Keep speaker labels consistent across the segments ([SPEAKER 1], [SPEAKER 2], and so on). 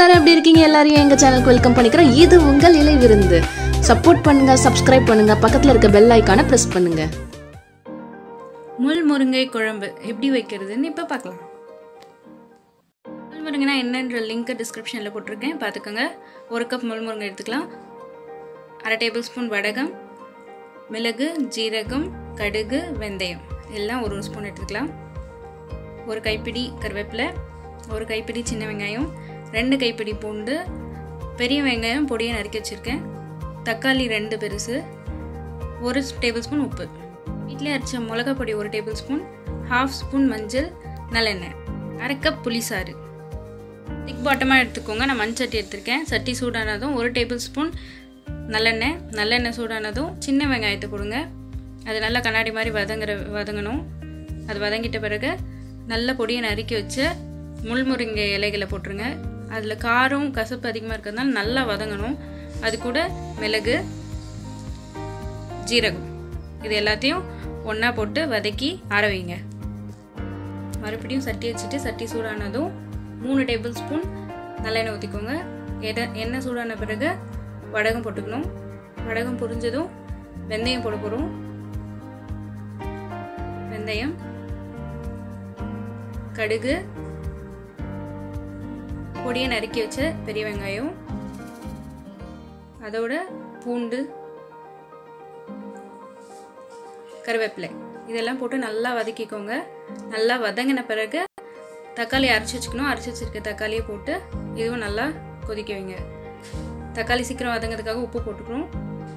[SPEAKER 1] எல்லாரும் எப்படி இருக்கீங்க எல்லாரையும் எங்க சேனலுக்கு வெல்கம் பண்ணிக்கிறோம் இது உங்கள் இலை விருந்து சப்போர்ட் பண்ணுங்க சப்ஸ்கிரைப் பண்ணுங்க பக்கத்துல இருக்க பெல் ஐக்கானை பிரஸ் பண்ணுங்க
[SPEAKER 2] முள் முருங்கை குழம்பு எப்படி வைக்கிறதுன்னு இப்போ பார்க்கலாம் முள் முருங்கைனா என்னன்ற லிங்க்கை டிஸ்கிரிப்ஷனில் போட்டிருக்கேன் பார்த்துக்கோங்க ஒரு கப் முள் முருங்கை எடுத்துக்கலாம் அரை டேபிள் ஸ்பூன் வடகம் மிளகு ஜீரகம் கடுகு வெந்தயம் எல்லாம் ஒரு ஒரு ஸ்பூன் எடுத்துக்கலாம் ஒரு கைப்பிடி கருவேப்பிலை ஒரு கைப்பிடி சின்ன வெங்காயம் ரெண்டு கைப்பிடி பூண்டு பெரிய வெங்காயம் பொடியை நறுக்கி வச்சுருக்கேன் தக்காளி ரெண்டு பெருசு ஒரு டேபிள் ஸ்பூன் உப்பு வீட்டிலே அரைச்ச மிளகா பொடி ஒரு டேபிள் ஸ்பூன் ஹாஃப் ஸ்பூன் மஞ்சள் நல்லெண்ணெய் அரை கப் புளிசாறு திக் பாட்டமாக எடுத்துக்கோங்க நான் மண் சட்டி எடுத்திருக்கேன் சட்டி சூடானதும் ஒரு டேபிள் ஸ்பூன் நல்லெண்ணெய் நல்லெண்ணெய் சூடானதும் சின்ன வெங்காயத்தை கொடுங்க அது நல்லா கண்ணாடி மாதிரி வதங்குற வதங்கணும் அது வதங்கிட்ட பிறகு நல்ல பொடியை நறுக்கி வச்ச முள்முருங்கை இலைகளை போட்டுருங்க அதில் காரம் கசப்பு அதிகமாக இருக்கிறதுனால நல்லா வதங்கணும் அது கூட மிளகு ஜீரகம் இது எல்லாத்தையும் ஒன்றா போட்டு வதக்கி ஆற வைங்க மறுபடியும் சட்டி வச்சுட்டு சட்டி சூடானதும் மூணு டேபிள் ஸ்பூன் நல்லெண்ணெய் ஊற்றிக்கோங்க எட எண்ணெய் சூடான பிறகு வடகம் போட்டுக்கணும் வடகம் புரிஞ்சதும் வெந்தயம் போட போகிறோம் வெந்தயம் கடுகு பொடியை நறுக்கி வச்ச பெரிய வெங்காயம் அதோட பூண்டு கருவேப்பிலை இதெல்லாம் போட்டு நல்லா வதக்கிக்கோங்க நல்லா வதங்கின பிறகு தக்காளி அரைச்சி வச்சுக்கணும் அரைச்சி வச்சிருக்க தக்காளியை போட்டு இதுவும் நல்லா கொதிக்க வைங்க தக்காளி சீக்கிரம் வதங்கிறதுக்காக உப்பு போட்டுக்கணும்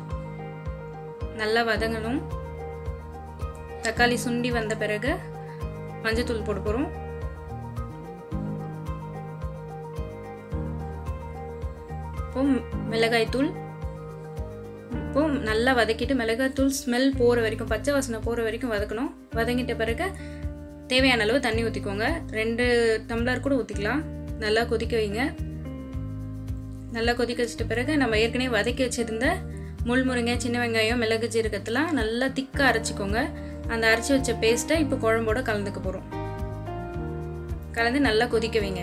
[SPEAKER 2] நல்லா வதங்கணும் தக்காளி சுண்டி வந்த பிறகு மஞ்சத்தூள் போட போகிறோம் இப்போ மிளகாய் தூள் இப்போ நல்லா வதக்கிட்டு மிளகாத்தூள் ஸ்மெல் போகிற வரைக்கும் பச்சை வாசனை போகிற வரைக்கும் வதக்கணும் வதங்கிட்ட பிறகு தேவையான அளவு தண்ணி ஊற்றிக்கோங்க ரெண்டு டம்ளர் கூட ஊற்றிக்கலாம் நல்லா கொதிக்க வைங்க நல்லா கொதிக்க வச்சிட்ட பிறகு நம்ம ஏற்கனவே வதக்கி வச்சுருந்த முள் முருங்கை சின்ன வெங்காயம் மிளகு ஜீரகத்தெல்லாம் நல்லா திக்காக அரைச்சிக்கோங்க அந்த அரைச்சி வச்ச பேஸ்ட்டை இப்போ குழம்போட கலந்துக்க போகிறோம் கலந்து நல்லா கொதிக்க வைங்க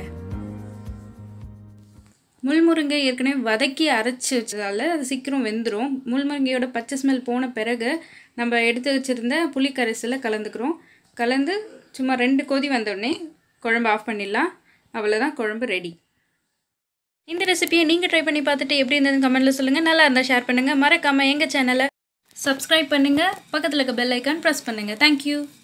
[SPEAKER 2] முள்முருங்கை ஏற்கனவே வதக்கி அரைச்சி வச்சதால அது சீக்கிரம் வெந்துடும் முள்முருங்கையோட பச்சை ஸ்மெல் போன பிறகு நம்ம எடுத்து வச்சுருந்த புளி கரைசலை கலந்துக்கிறோம் கலந்து சும்மா ரெண்டு கொதி வந்தோடனே குழம்பு ஆஃப் பண்ணிடலாம் அவ்வளோதான் குழம்பு ரெடி இந்த ரெசிபியை நீங்கள் ட்ரை பண்ணி பார்த்துட்டு எப்படி இருந்ததுன்னு கமெண்ட்டில் சொல்லுங்கள் நல்லா இருந்தால் ஷேர் பண்ணுங்கள் மறக்காமல் எங்கள் சேனலை சப்ஸ்கிரைப் பண்ணுங்கள் பக்கத்தில் இருக்க பெல் ஐக்கான் ப்ரெஸ் பண்ணுங்கள் தேங்க்யூ